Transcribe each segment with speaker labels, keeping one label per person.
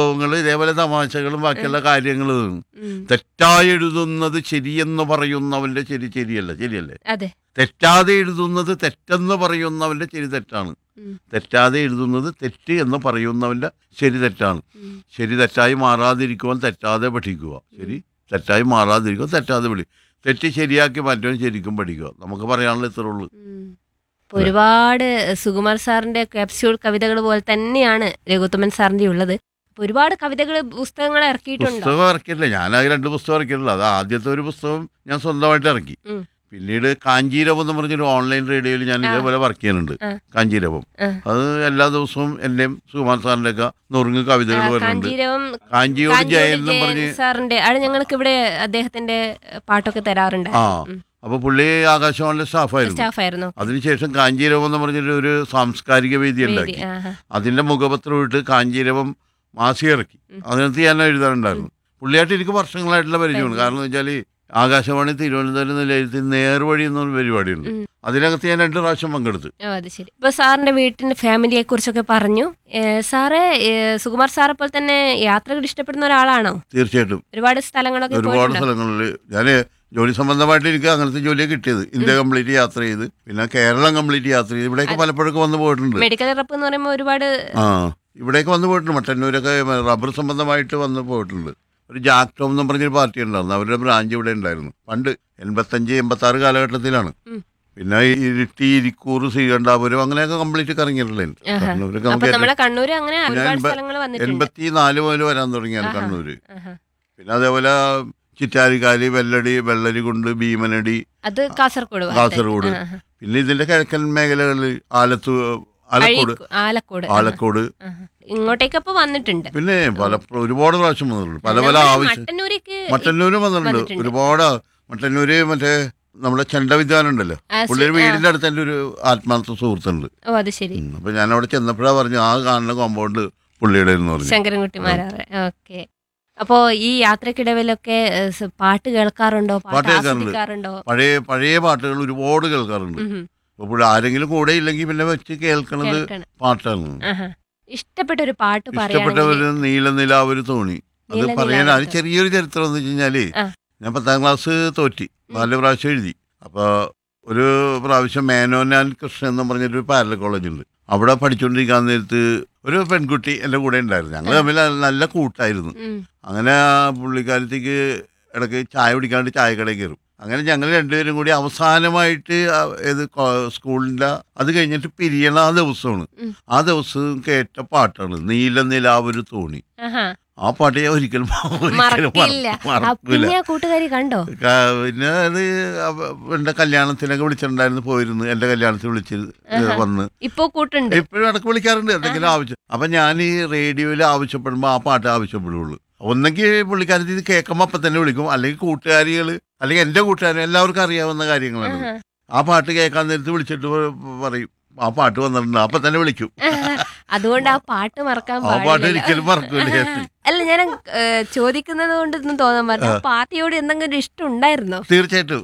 Speaker 1: സംഭവങ്ങൾ ഇതേപോലെ തമാശകളും ബാക്കിയുള്ള കാര്യങ്ങളും
Speaker 2: ഉം.
Speaker 1: തെറ്റായി എഴുതുന്നത് ശരിയെന്ന് പറയുന്നവന്റെ ശരി ശരിയല്ല ശരിയല്ലേ
Speaker 2: അതെ
Speaker 1: തെറ്റാതെ എഴുതുന്നത് തെറ്റെന്ന് പറയുന്നവന്റെ ശരി തെറ്റാണ്
Speaker 2: ഉം.
Speaker 1: തെറ്റാതെ എഴുതുന്നത് തെറ്റ് എന്ന് പറയുന്നവന്റെ ശരി തെറ്റാണ്
Speaker 2: ഉം.
Speaker 1: ശരി തെറ്റായി മാറാതിരിക്കുവാൻ തെറ്റാതെ പഠിക്കുക ശരി തെറ്റായി മാറാതിരിക്കുക തെറ്റാതെ പഠി തെറ്റ് ശരിയാക്കി മാറ്റുവാൻ ശരിക്കും പഠിക്കുക നമുക്ക് പറയാനുള്ള ഇത്രേ ഉള്ളൂ
Speaker 2: ഉം. ഇപ്പൊ ഒരുപാട് സുകുമാർ സാറിന്റെ ക്യാപ്സ്യൂൾ കവിതകൾ പോലെ തന്നെയാണ് രഘുത്തമൻ സാറിന്റെ ഉള്ളത് അപ്പൊ ഒരുപാട് കവിതകൾ പുസ്തകങ്ങൾ ഇറക്കിയിട്ടുണ്ടോ
Speaker 1: പുസ്തകം ഇറക്കിയില്ല ഞാനാകെ രണ്ട് പുസ്തകം ഇറക്കിയിട്ടില്ല അത് ആദ്യത്തെ ഒരു പുസ്തകം ഞാൻ സ്വന്തമായിട്ട് ഇറക്കി
Speaker 2: ഉം.
Speaker 1: പിന്നീട് കാഞ്ചീരവം എന്ന് പറഞ്ഞൊരു ഓൺലൈൻ റേഡിയോയിൽ ഞാൻ
Speaker 2: ആ.
Speaker 1: ഇതേപോലെ വർക്ക് ചെയ്യുന്നുണ്ട്
Speaker 2: ആ.
Speaker 1: കാഞ്ചീരവം
Speaker 2: ആ.
Speaker 1: അത് എല്ലാ ദിവസവും എന്റെയും സുകുമാർ സാറിന്റെ ഒക്കെ നുറുങ്ങ് കവിതകൾ
Speaker 2: ആ,
Speaker 1: വരുന്നുണ്ട്
Speaker 2: കാഞ്ചീരവം
Speaker 1: കാഞ്ചിയോട്
Speaker 2: കാഞ്ചിയോട്
Speaker 1: ജയൻ എന്നും
Speaker 2: ജയൻ
Speaker 1: പറഞ്ഞ്
Speaker 2: സാറിന്റെ അത് ഞങ്ങൾക്ക് ഇവിടെ അദ്ദേഹത്തിന്റെ പാട്ടൊക്കെ തരാറുണ്ട്
Speaker 1: ആ അപ്പൊ പുള്ളി ആകാശവാണിയുടെ സ്റ്റാഫായിരുന്നു
Speaker 2: സ്റ്റാഫായിരുന്നു
Speaker 1: അതിനുശേഷം കാഞ്ചീരവം എന്ന് പറഞ്ഞൊരു ഒരു സാംസ്കാരിക വേദി ഉണ്ടാക്കി അതിന്റെ മുഖപത്രം ഇട്ട് കാഞ്ചീരവം മാസി ഇറക്കി അതിനകത്ത് ഞാൻ എഴുതാറുണ്ടായിരുന്നു പുള്ളിയായിട്ട് എനിക്ക് വർഷങ്ങളായിട്ടുള്ള പരിചയമാണ് കാരണം എന്ന് വെച്ചാൽ ആകാശവാണി തിരുവനന്തപുരം നിലയത്തിൽ നേർവഴി എന്നൊരു പരിപാടിയുണ്ട്
Speaker 2: ഉം.
Speaker 1: അതിനകത്ത് ഞാൻ രണ്ട് പ്രാവശ്യം പങ്കെടുത്തു
Speaker 2: ഓ അത് ശരി ഇപ്പൊ സാറിന്റെ വീട്ടിന്റെ ഫാമിലിയെ കുറിച്ചൊക്കെ പറഞ്ഞു ഏ, സാറ് ഏ, സുകുമാർ സാറെ പോലെ തന്നെ യാത്രകൾ ഇഷ്ടപ്പെടുന്ന ഒരാളാണോ
Speaker 1: തീർച്ചയായിട്ടും
Speaker 2: ഒരുപാട് സ്ഥലങ്ങളൊക്കെ
Speaker 1: ഒരുപാട്
Speaker 2: പോയിട്ടുണ്ടോ
Speaker 1: സ്ഥലങ്ങളിൽ ഞാൻ ജോലി സംബന്ധമായിട്ട് എനിക്ക് അങ്ങനത്തെ ജോലിയാണ് കിട്ടിയത് ഇന്ത്യ കംപ്ലീറ്റ് യാത്ര ചെയ്ത് പിന്നെ കേരളം കംപ്ലീറ്റ് യാത്ര ചെയ്ത് ഇവിടേക്ക് പലപ്പോഴൊക്കെ വന്ന് പോയിട്ടുണ്ട്
Speaker 2: മെഡിക്കൽ റപ്പ് എന്ന് പറയുമ്പോൾ ഒരുപാട്
Speaker 1: ആ ഇവിടേക്ക് വന്ന് പോയിട്ടുണ്ട് മട്ടന്നൂരൊക്കെ റബ്ബർ സംബന്ധമായിട്ട് വന്ന് പോയിട്ടുണ്ട് ഒരു ജാക്ക് ടോം എന്ന് പറഞ്ഞൊരു പാർട്ടി ഉണ്ടായിരുന്നു അവരുടെ ബ്രാഞ്ച് ഇവിടെ ഉണ്ടായിരുന്നു പണ്ട് എൺപത്തഞ്ച് എൺപത്തി ആറ് കാലഘട്ടത്തിലാണ്
Speaker 2: ഉം.
Speaker 1: പിന്നെ ഈ ഇരിട്ടി ഇരിക്കൂർ ശ്രീകണ്ഠാപുരം അങ്ങനെയൊക്കെ കംപ്ലീറ്റ് കറങ്ങിയിട്ടുള്ളത്
Speaker 2: ആഹാ.
Speaker 1: കണ്ണൂരൊക്കെ
Speaker 2: അപ്പൊ
Speaker 1: നമുക്ക്
Speaker 2: നമ്മളെ കണ്ണൂര് അങ്ങനെ ഒരുപാട്
Speaker 1: എൺപ-
Speaker 2: സ്ഥലങ്ങൾ വന്നിട്ടുണ്ട്
Speaker 1: എൺപത്തി നാല് മുതൽ വരാൻ തുടങ്ങിയാണ്
Speaker 2: ആഹാ.
Speaker 1: കണ്ണൂര്
Speaker 2: ആഹാ.
Speaker 1: പിന്നെ അതേപോലെ ചിറ്റാരിക്കാലി വെല്ലടി വെള്ളരികുണ്ട് ഭീമനടി
Speaker 2: അത് കാസർഗോഡ് ഭാഗത്ത്.
Speaker 1: കാസർഗോഡ്.
Speaker 2: ആഹാ.
Speaker 1: പിന്നെ ഇതിന്റെ കിഴക്കൻ മേഖലകളിൽ ആലത്തു ആലക്കോട്
Speaker 2: അഴീക്കോ- ആലക്കോട്
Speaker 1: ആലക്കോട്
Speaker 2: ആഹാ. ഇങ്ങോട്ടേക്കപ്പൊ വന്നിട്ടുണ്ട്
Speaker 1: പിന്നെ പല ഒരുപാട് പ്രാവശ്യം വന്നിട്ടുണ്ട് പല പല
Speaker 2: നമ്മുടെ
Speaker 1: ആവശ്യം
Speaker 2: മട്ടന്നൂരേക്ക്
Speaker 1: മട്ടന്നൂരും വന്നിട്ടുണ്ട്
Speaker 2: വന്നിട്ടുണ്ട്.
Speaker 1: ഒരുപാട് മട്ടന്നൂര് മറ്റേ നമ്മുടെ ചെണ്ടവിദ്വാനം ഉണ്ടല്ലോ
Speaker 2: ആ, സി-
Speaker 1: പുള്ളിയുടെ വീടിന്റെ അടുത്ത് എൻ്റെ ഒരു ആത്മാർത്ഥ സുഹൃത്തുണ്ട്
Speaker 2: ഓ അത് ശരി
Speaker 1: ഉം. അപ്പൊ ഞാൻ അവിടെ ചെന്നപ്പോഴാ പറഞ്ഞു ആ കാണുന്ന കോമ്പൗണ്ട് പുള്ളിയുടെ എന്ന് പറഞ്ഞു
Speaker 2: ശങ്കരൻകുട്ടി മാരാറ് ഓക്കെ അപ്പോ ഈ യാത്രക്കിടവിലൊക്കെ ഏ, സ് പാട്ട് കേൾക്കാറുണ്ടോ പാട്ട്
Speaker 1: പാട്ട് കേൾക്കാറുണ്ട്.
Speaker 2: ആസ്വദിക്കാറുണ്ടോ
Speaker 1: പഴയ പഴയ പാട്ടുകൾ ഒരുപാട് കേൾക്കാറുണ്ട്
Speaker 2: ഉം, ഉം.
Speaker 1: അപ്പോൾ ആരെങ്കിലും കൂടെ ഇല്ലെങ്കിൽ പിന്നെ വെച്ച് കേൾക്കണത്
Speaker 2: കേൾക്കണം
Speaker 1: പാട്ടാണ്
Speaker 2: ആഹാ. ഇഷ്ടപ്പെട്ട ഒരു പാട്ട്
Speaker 1: ഇഷ്ടപ്പെട്ട
Speaker 2: പറയുകയാണെങ്കിൽ
Speaker 1: ഒരു നീല നിലാവൊരു തോണി അത്
Speaker 2: നീല
Speaker 1: പറയാൻ അത്
Speaker 2: നിലാവൊരു
Speaker 1: ചെറിയൊരു ചരിത്രം എന്ന് വെച്ച് കഴിഞ്ഞാല്
Speaker 2: ആ.
Speaker 1: ഞാൻ പത്താം ക്ലാസ് തോറ്റി നാല് പ്രാവശ്യം എഴുതി അപ്പൊ ഒരു പ്രാവശ്യം മേനോനാൻ കൃഷ്ണൻ എന്ന് പറഞ്ഞൊരു പാരല കോളേജ് ഉണ്ട് അവിടെ പഠിച്ചുകൊണ്ടിരിക്കാൻ നേരത്ത് ഒരു പെൺകുട്ടി എൻ്റെ കൂടെ ഉണ്ടായിരുന്നു ഞങ്ങൾ തമ്മിൽ നല്ല കൂട്ടായിരുന്നു
Speaker 2: ഉം.
Speaker 1: അങ്ങനെ ആ പുള്ളിക്കാലത്തേക്ക് ഇടയ്ക്ക് ചായ കുടിക്കാണ്ട് ചായക്കടയിൽ കയറും അങ്ങനെ ഞങ്ങൾ രണ്ടുപേരും കൂടി അവസാനമായിട്ട് ആ ഏത് കോ- സ്കൂളിൻ്റെ അത് കഴിഞ്ഞിട്ട് പിരിയണ ആ ദിവസമാണ്
Speaker 2: ഉം.
Speaker 1: ആ ദിവസം കേട്ട പാട്ടാണ് നീല നിലാവൊരു തോണി
Speaker 2: ആഹാ.
Speaker 1: ആ പാട്ട് ഞാൻ ഒരിക്കലും ഒരിക്കലും
Speaker 2: മറക്കില്ല
Speaker 1: മറ-
Speaker 2: ആ,
Speaker 1: മറക്കൂല
Speaker 2: പിന്നെ ആ കൂട്ടുകാരി കണ്ടോ
Speaker 1: ക- പിന്നെ അത് അവ- എൻ്റെ കല്യാണത്തിനൊക്കെ വിളിച്ചിട്ടുണ്ടായിരുന്നു പോയിരുന്നു എൻ്റെ കല്യാണത്തിൽ വിളിച്ച് വന്ന്
Speaker 2: ഇപ്പൊ കൂട്ടുണ്ട്
Speaker 1: ഇപ്പോഴും ഇടയ്ക്ക് വിളിക്കാറുണ്ട് എന്തെങ്കിലും ആവശ്യം അപ്പൊ ഞാൻ ഈ റേഡിയോയിൽ ആവശ്യപ്പെടുമ്പോൾ ആ പാട്ട് ആവശ്യപ്പെടുള്ളൂ ഒന്നെങ്കിൽ പുള്ളിക്കാരത്തി ഇത് കേൾക്കുമ്പോൾ അപ്പം തന്നെ വിളിക്കും അല്ലെങ്കിൽ കൂട്ടുകാരികൾ അല്ലെങ്കിൽ എൻ്റെ കൂട്ടുകാർ എല്ലാവർക്കും അറിയാവുന്ന കാര്യങ്ങളാണ്
Speaker 2: ആഹാ.
Speaker 1: ആ പാട്ട് കേൾക്കാൻ നേരത്ത് വിളിച്ചിട്ട് പ- പറയും ആ പാട്ട് വന്നിട്ടുണ്ട് അപ്പം തന്നെ വിളിക്കും
Speaker 2: അതുകൊണ്ട് ആ പാട്ട് മറക്കാൻ
Speaker 1: ആ പാട്ട്
Speaker 2: പാടില്ല
Speaker 1: ഒരിക്കലും മറക്കൂല
Speaker 2: അല്ല ഞാൻ ഏ, ചോദിക്കുന്നത് കൊണ്ടൊന്നും തോന്നാൻ പറഞ്ഞു ആ പാർട്ടിയോട് എന്തെങ്കിലും ഒരു ഇഷ്ടം ഉണ്ടായിരുന്നോ
Speaker 1: തീർച്ചയായിട്ടും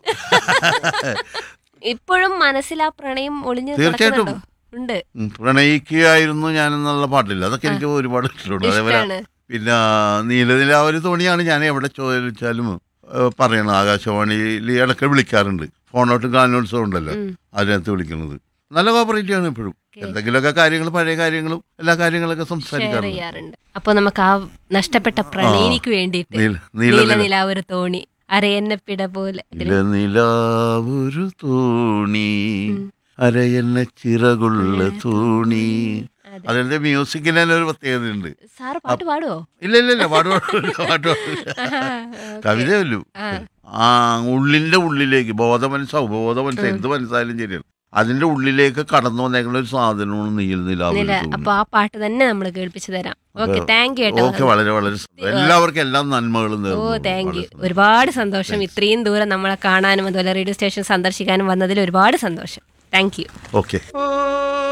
Speaker 2: ഇപ്പോഴും മനസ്സിൽ ആ പ്രണയം ഒളിഞ്ഞു
Speaker 1: തീർച്ചയായിട്ടും.
Speaker 2: കിടക്കുന്നുണ്ടോ? ഉണ്ട്
Speaker 1: ഉം, പ്രണയിക്കുകയായിരുന്നു ഞാൻ എന്നുള്ള പാട്ടില്ല അതൊക്കെ എനിക്ക് ഒരുപാട് ഇഷ്ടമുണ്ട് അതേപോലെ
Speaker 2: ഇഷ്ടാണ്
Speaker 1: പിന്നെ നീലനില ഒരു തോണിയാണ് ഞാൻ എവിടെ ചോദിച്ചാലും ഏഹ്, പറയണം ആകാശവാണിയിൽ ഇടയ്ക്ക് വിളിക്കാറുണ്ട് ഫോണോട്ട് ഗാനോത്സവം ഉണ്ടല്ലോ
Speaker 2: ഉം.
Speaker 1: അതിനകത്ത് വിളിക്കുന്നത് നല്ല കോപ്പറേറ്റീവ് ആണ് ഇപ്പോഴും
Speaker 2: Okay.
Speaker 1: എന്തെങ്കിലുമൊക്കെ കാര്യങ്ങൾ പഴയ കാര്യങ്ങളും എല്ലാ കാര്യങ്ങളൊക്കെ
Speaker 2: ഷെയർ
Speaker 1: സംസാരിക്കാറുണ്ട്
Speaker 2: ചെയ്യാറുണ്ട് അപ്പൊ നമുക്ക് ആ നഷ്ടപ്പെട്ട പ്രണയിനിക്ക് വേണ്ടിയിട്ട്
Speaker 1: നീല
Speaker 2: നീല
Speaker 1: നീല
Speaker 2: നില ഒരു തോണി അരയന്ന പിട പോലെ
Speaker 1: നിലാവൊരു തോണി അരയെന്ന ചിറകുള്ള തോണി
Speaker 2: അതെ.
Speaker 1: അതിന്റെ മ്യൂസിക്കിന് തന്നെ ഒരു പ്രത്യേകതയുണ്ട്
Speaker 2: സാറ് പാട്ട് പാടുവോ
Speaker 1: ഇല്ല ഇല്ല ഇല്ല പാട്ട് പാടില്ല പാട്ട് പാടില്ല കവിതയല്ലോ
Speaker 2: ആ.
Speaker 1: ആ ഉള്ളിന്റെ ഉള്ളിലേക്ക് ബോധമനസ്സോ ബോധമനസ്സോ എന്ത് മനസ്സായാലും ശരിയാണ് അതിന്റെ ഉള്ളിലേക്ക് കടന്നു വന്നേക്കുന്ന ഒരു സാധനമാണ് നീൽ നിലാവ്
Speaker 2: നില അപ്പൊ ആ പാട്ട് തന്നെ നമ്മൾ കേൾപ്പിച്ചു തരാം ഓക്കെ താങ്ക് യു കേട്ടോ
Speaker 1: ഓക്കെ വളരെ വളരെ സന്തോഷം. എല്ലാവർക്കും എല്ലാം നന്മകളും
Speaker 2: ഓ
Speaker 1: നേർന്നു.
Speaker 2: താങ്ക് യു
Speaker 1: വളരെ സന്തോഷം.
Speaker 2: ഒരുപാട് സന്തോഷം ഇത്രയും ദൂരം നമ്മളെ കാണാനും അതുപോലെ റേഡിയോ സ്റ്റേഷൻ സന്ദർശിക്കാനും വന്നതിൽ ഒരുപാട് സന്തോഷം താങ്ക് യു
Speaker 1: ഓക്കെ